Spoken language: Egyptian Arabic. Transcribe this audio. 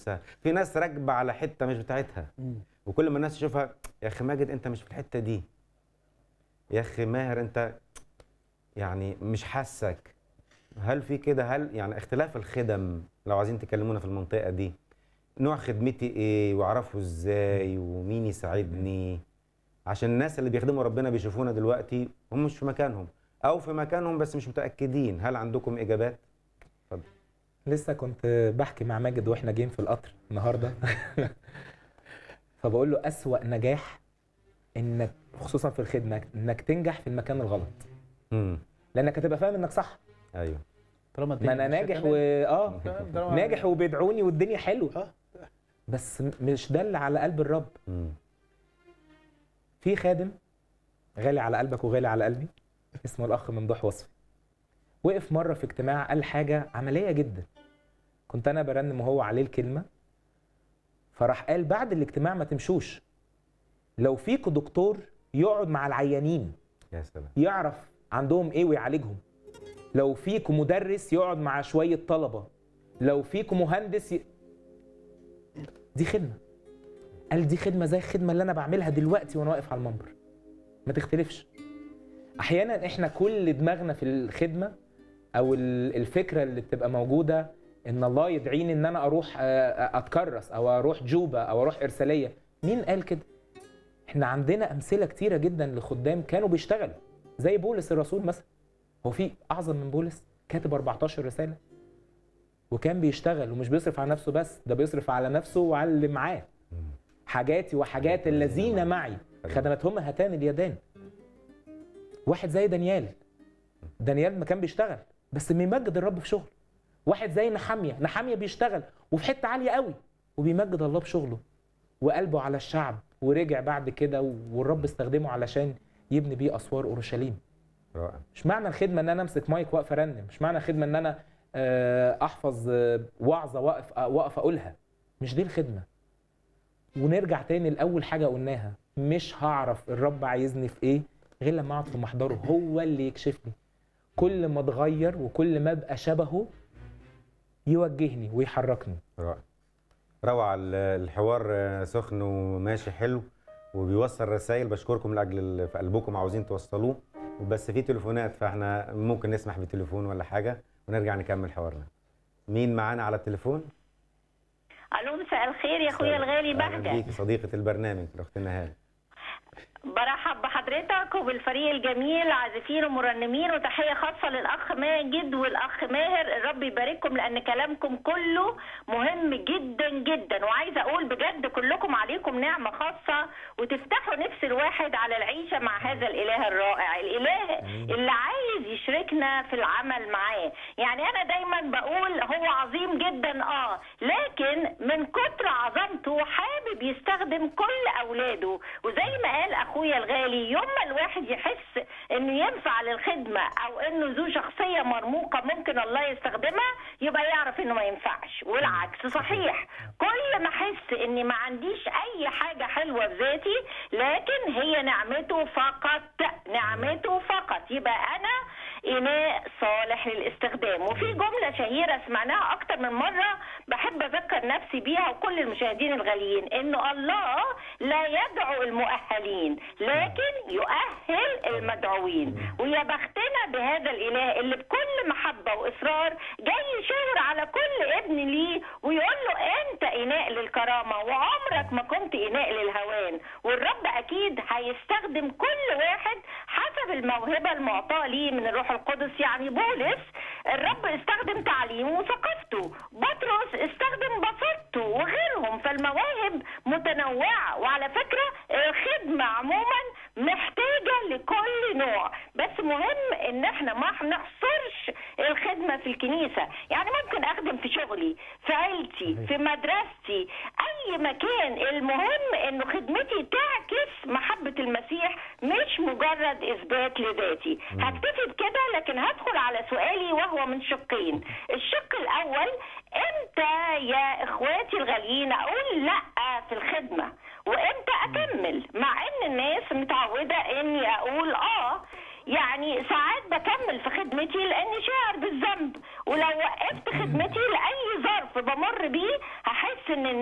نفسها في ناس راكبه على حته مش بتاعتها وكل ما الناس تشوفها يا اخي ماجد انت مش في الحته دي يا اخي ماهر انت يعني مش حاسك هل في كده هل يعني اختلاف الخدم لو عايزين تكلمونا في المنطقه دي نوع خدمتي ايه واعرفه ازاي ومين يساعدني عشان الناس اللي بيخدموا ربنا بيشوفونا دلوقتي هم مش في مكانهم او في مكانهم بس مش متاكدين هل عندكم اجابات لسه كنت بحكي مع ماجد واحنا جايين في القطر النهارده فبقول له اسوأ نجاح انك خصوصا في الخدمه انك تنجح في المكان الغلط امم لانك هتبقى فاهم انك صح ايوه طالما ما انا ناجح و اه طالما- ناجح وبيدعوني والدنيا حلوه اه بس م- مش ده اللي على قلب الرب امم في خادم غالي على قلبك وغالي على قلبي اسمه الاخ ممدوح وصفي وقف مره في اجتماع قال حاجه عمليه جدا كنت انا برنم وهو عليه الكلمه فراح قال بعد الاجتماع ما تمشوش لو فيكوا دكتور يقعد مع العيانين يا سلام يعرف عندهم ايه ويعالجهم لو فيكم مدرس يقعد مع شويه طلبه لو فيكم مهندس ي... دي خدمه قال دي خدمه زي الخدمه اللي انا بعملها دلوقتي وانا واقف على المنبر ما تختلفش احيانا احنا كل دماغنا في الخدمه او ال- الفكره اللي بتبقى موجوده ان الله يدعيني ان انا اروح آه، اتكرس او اروح جوبه او اروح ارساليه مين قال كده احنا عندنا امثله كتيره جدا لخدام كانوا بيشتغلوا زي بولس الرسول مثلا هو في اعظم من بولس كاتب 14 رساله وكان بيشتغل ومش بيصرف على نفسه بس ده بيصرف على نفسه وعلى اللي معاه حاجاتي وحاجات الذين معي خدمتهم هاتان اليدان واحد زي دانيال دانيال ما كان بيشتغل بس بيمجد الرب في شغله واحد زي نحاميه نحاميه بيشتغل وفي حته عاليه قوي وبيمجد الله بشغله وقلبه على الشعب ورجع بعد كده والرب استخدمه علشان يبني بيه اسوار اورشليم رائع مش معنى الخدمه ان انا امسك مايك واقف ارنم مش معنى الخدمه ان انا آه، احفظ آه، وعظه واقف آه، واقف اقولها مش دي الخدمه ونرجع تاني لاول حاجه قلناها مش هعرف الرب عايزني في ايه غير لما اقعد في محضره هو اللي يكشف لي كل ما اتغير وكل ما ابقى شبهه يوجهني ويحركني رائع روعة ال- الحوار آه، سخن وماشي حلو وبيوصل رسائل بشكركم لاجل اللي في قلبكم عاوزين توصلوه وبس في تليفونات فاحنا ممكن نسمح بتليفون ولا حاجة ونرجع نكمل حوارنا مين معانا على التليفون؟ الو مساء الخير يا اخويا الغالي أهلاً بهجه بيكي صديقة البرنامج الاخت نهال برحب بحضرتك وبالفريق الجميل عازفين ومرنمين وتحيه خاصه للاخ ماجد والاخ ماهر الرب يبارككم لان كلامكم كله مهم جدا جدا وعايزه اقول بجد كلكم عليكم نعمه خاصه وتفتحوا نفس الواحد على العيشه مع هذا الاله الرائع الاله اللي عايز يشركنا في العمل معاه يعني انا دايما بقول هو عظيم جدا اه لكن من كتر عظمته حابب يستخدم كل اولاده وزي ما قال اخويا الغالي يوم ما الواحد يحس انه ينفع للخدمه او انه ذو شخصيه مرموقه ممكن الله يستخدمها يبقى يعرف انه ما ينفعش والعكس صحيح كل ما احس اني ما عنديش اي حاجه حلوه في ذاتي لكن هي نعمته فقط نعمته فقط يبقى انا إناء صالح للاستخدام وفي جملة شهيرة سمعناها أكتر من مرة بحب أذكر نفسي بيها وكل المشاهدين الغاليين إنه الله لا يدعو المؤهلين لكن يؤهل المدعوين ويا بختنا بهذا الإله اللي بكل محبة وإصرار جاي يشاور على كل ابن ليه ويقول له أنت إناء للكرامة وعمرك ما كنت إناء للهوان والرب أكيد هيستخدم كل واحد حسب الموهبة المعطاة ليه من الروح القدس يعني بولس الرب استخدم تعليمه وثقافته بطرس استخدم بساطته وغيرهم فالمواهب متنوعة وعلى فكرة الخدمة عموما محتاجة لكل نوع بس مهم ان احنا ما نحصرش الخدمة في الكنيسة يعني ممكن اخدم في شغلي في عيلتي في مدرستي اي مكان المهم انه خدمتي تعكس محبة المسيح مش مجرد اثبات لذاتي هكتفي بكده لكن هدخل على سؤالي وهو من شقين الشق الاول امتى يا اخواتي الغاليين اقول لا في الخدمة وامتى اكمل مع ان الناس متعودة اني اقول اه يعني ساعات بكمل في خدمتي لاني شاعر بالذنب ولو وقفت خدمتي لاي ظرف بمر بيه هحس ان